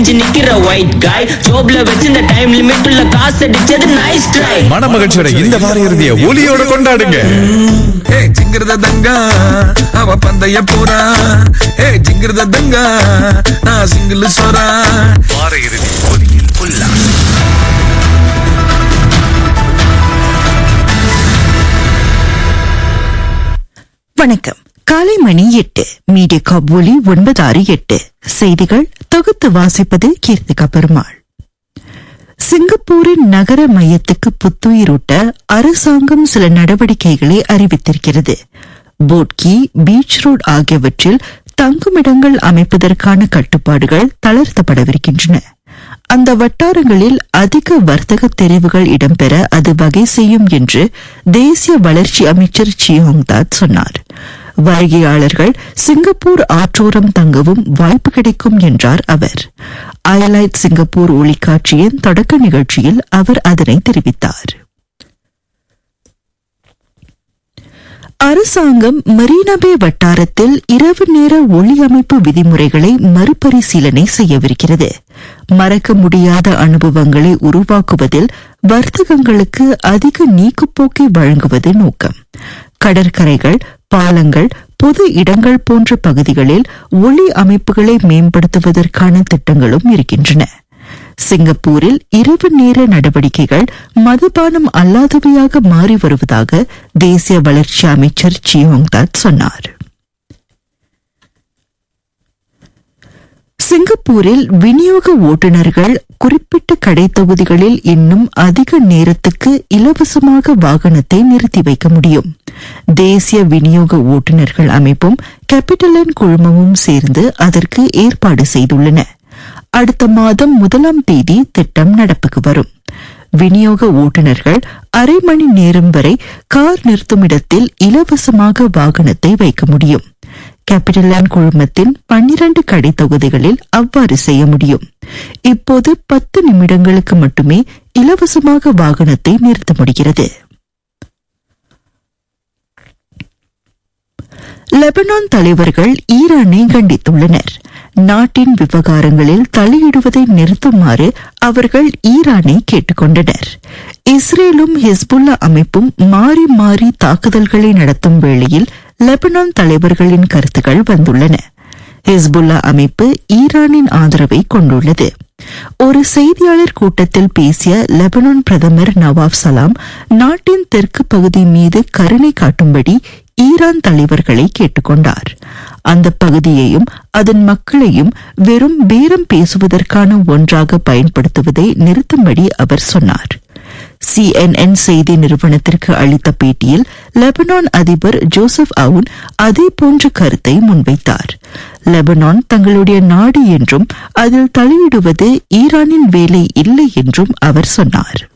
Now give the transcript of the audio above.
நெஞ்சு நிக்கிற ஒயிட் காய் ஜோப்ல வச்சிருந்த டைம் லிமிட் உள்ள காசு அடிச்சது நைஸ் ட்ரை மனமகிழ்ச்சியோட இந்த வார இறுதிய ஒலியோட கொண்டாடுங்க ஏ ஜிங்கிருத தங்கா அவ பந்தய போறா ஏ ஜிங்கிருத தங்கா நான் சிங்கிள் சொரா வார இறுதி ஒலியில் உல்லாஸ் வணக்கம் காலை மணி எட்டு மீடியா காப் ஒலி ஒன்பது ஆறு எட்டு செய்திகள் தொகுத்து வாசிப்பது கீர்த்திகா பெருமாள் சிங்கப்பூரின் நகர மையத்துக்கு புத்துயிரூட்ட அரசாங்கம் சில நடவடிக்கைகளை அறிவித்திருக்கிறது போட்கி பீச் ரோட் ஆகியவற்றில் தங்குமிடங்கள் அமைப்பதற்கான கட்டுப்பாடுகள் தளர்த்தப்படவிருக்கின்றன அந்த வட்டாரங்களில் அதிக வர்த்தக தெரிவுகள் இடம்பெற அது வகை செய்யும் என்று தேசிய வளர்ச்சி அமைச்சர் சியோங் தாத் சொன்னார் வருகையாளர்கள் சிங்கப்பூர் ஆற்றோரம் தங்கவும் வாய்ப்பு கிடைக்கும் என்றார் அவர் அயலைட் சிங்கப்பூர் ஒளிக்காட்சியின் தொடக்க நிகழ்ச்சியில் அவர் அதனை தெரிவித்தார் அரசாங்கம் மரீனபே வட்டாரத்தில் இரவு நேர ஒளி அமைப்பு விதிமுறைகளை மறுபரிசீலனை செய்யவிருக்கிறது மறக்க முடியாத அனுபவங்களை உருவாக்குவதில் வர்த்தகங்களுக்கு அதிக நீக்குப்போக்கை வழங்குவது நோக்கம் கடற்கரைகள் பாலங்கள் பொது இடங்கள் போன்ற பகுதிகளில் ஒளி அமைப்புகளை மேம்படுத்துவதற்கான திட்டங்களும் இருக்கின்றன சிங்கப்பூரில் இரவு நேர நடவடிக்கைகள் மதுபானம் அல்லாதவையாக மாறி வருவதாக தேசிய வளர்ச்சி அமைச்சர் சியோங் தாத் சொன்னார் சிங்கப்பூரில் விநியோக ஓட்டுநர்கள் குறிப்பிட்ட கடை தொகுதிகளில் இன்னும் அதிக நேரத்துக்கு இலவசமாக வாகனத்தை நிறுத்தி வைக்க முடியும் தேசிய விநியோக ஓட்டுநர்கள் அமைப்பும் கேபிட்டலன் குழுமமும் சேர்ந்து அதற்கு ஏற்பாடு செய்துள்ளன அடுத்த மாதம் முதலாம் தேதி திட்டம் நடப்புக்கு வரும் விநியோக ஓட்டுநர்கள் அரை மணி நேரம் வரை கார் நிறுத்தும் இடத்தில் இலவசமாக வாகனத்தை வைக்க முடியும் கேபிட்டல் குழுமத்தின் பன்னிரண்டு கடை தொகுதிகளில் அவ்வாறு செய்ய முடியும் இப்போது பத்து நிமிடங்களுக்கு மட்டுமே இலவசமாக வாகனத்தை நிறுத்த முடிகிறது லெபனான் தலைவர்கள் ஈரானை கண்டித்துள்ளனர் நாட்டின் விவகாரங்களில் தலையிடுவதை நிறுத்துமாறு அவர்கள் ஈரானை கேட்டுக்கொண்டனர் இஸ்ரேலும் ஹிஸ்புல்லா அமைப்பும் மாறி மாறி தாக்குதல்களை நடத்தும் வேளையில் லெபனான் தலைவர்களின் கருத்துக்கள் வந்துள்ளன ஹிஸ்புல்லா அமைப்பு ஈரானின் ஆதரவை கொண்டுள்ளது ஒரு செய்தியாளர் கூட்டத்தில் பேசிய லெபனான் பிரதமர் நவாப் சலாம் நாட்டின் தெற்கு பகுதி மீது கருணை காட்டும்படி ஈரான் தலைவர்களை கேட்டுக்கொண்டார் அந்த பகுதியையும் அதன் மக்களையும் வெறும் பேரம் பேசுவதற்கான ஒன்றாக பயன்படுத்துவதை நிறுத்தும்படி அவர் சொன்னார் சிஎன்என் செய்தி நிறுவனத்திற்கு அளித்த பேட்டியில் லெபனான் அதிபர் ஜோசப் அவுன் அதே போன்ற கருத்தை முன்வைத்தார் லெபனான் தங்களுடைய நாடு என்றும் அதில் தலையிடுவது ஈரானின் வேலை இல்லை என்றும் அவர் சொன்னார்